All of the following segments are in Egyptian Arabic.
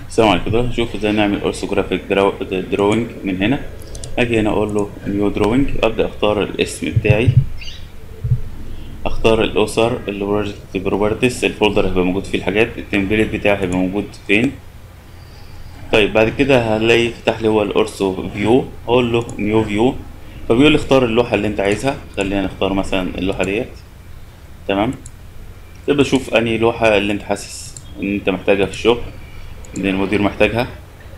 السلام عليكم دلوقتي هنشوف ازاي نعمل اورثوجرافيك دروينج من هنا اجي هنا اقول له نيو دروينج ابدا اختار الاسم بتاعي اختار الاسر البروجكت بروبرتيز الفولدر هيبقى موجود فيه الحاجات التمبلت بتاعي هيبقى موجود فين طيب بعد كده هلاقي فتح لي هو الاورثو فيو اقول له نيو فيو فبيقول لي اختار اللوحه اللي انت عايزها خلينا نختار مثلا اللوحه ديت تمام تبقى شوف انهي لوحه اللي انت حاسس ان انت محتاجها في الشغل ان المدير محتاجها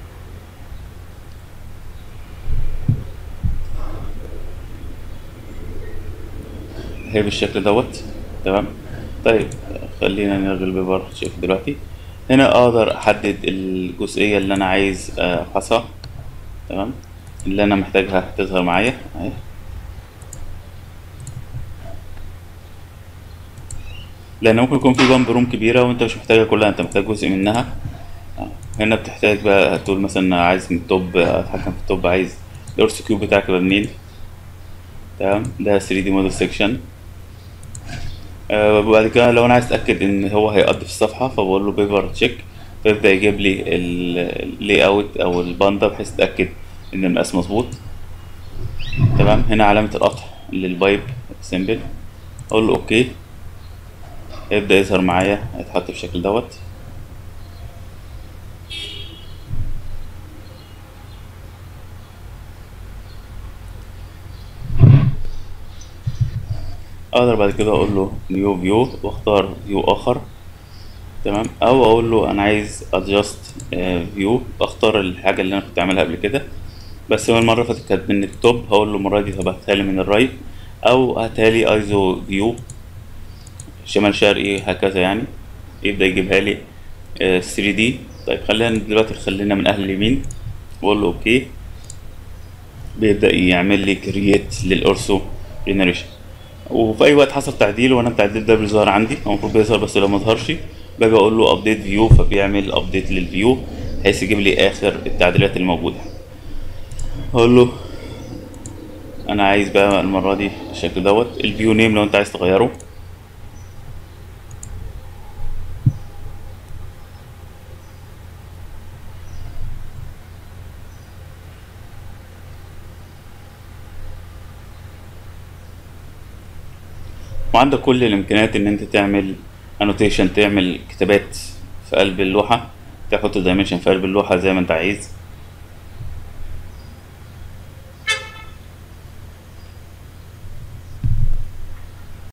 هي بالشكل دوت تمام طيب خلينا نلغي البيبر شيف دلوقتي هنا اقدر احدد الجزئيه اللي انا عايز افحصها تمام اللي انا محتاجها تظهر معايا اهي لان ممكن يكون في جنب روم كبيره وانت مش محتاجها كلها انت محتاج جزء منها هنا بتحتاج بقى تقول مثلا عايز من التوب اتحكم في التوب عايز الاورث كيوب بتاعك يبقى منين تمام ده 3 دي موديل سيكشن وبعد كده لو انا عايز اتاكد ان هو هيقضي في الصفحه فبقول له بيفر تشيك فيبدا يجيب لي اللي اوت او الباندا بحيث اتاكد ان المقاس مظبوط تمام هنا علامه القطع للبايب سيمبل اقول له اوكي يبدا يظهر معايا هيتحط بالشكل دوت اقدر بعد كده اقول له نيو فيو واختار فيو اخر تمام او اقول له انا عايز ادجست فيو اختار الحاجه اللي انا كنت عاملها قبل كده بس هو المره اللي فاتت كانت من التوب هقول له المره دي طب هاتها لي من الرايت او هاتها لي ايزو فيو شمال شرقي هكذا يعني يبدا يجيبها لي 3 دي طيب خلينا دلوقتي خلينا من اهل اليمين واقول له اوكي بيبدا يعمل لي كرييت للاورثو جنريشن وفي اي وقت حصل تعديل وانا التعديل ده بيظهر عندي هو المفروض بيظهر بس لو ما ظهرش باجي اقول له ابديت فيو فبيعمل ابديت للفيو بحيث يجيب لي اخر التعديلات الموجوده اقول له انا عايز بقى المره دي الشكل دوت الفيو نيم لو انت عايز تغيره وعندك كل الامكانيات ان انت تعمل انوتيشن تعمل كتابات في قلب اللوحه تحط دايمنشن في قلب اللوحه زي ما انت عايز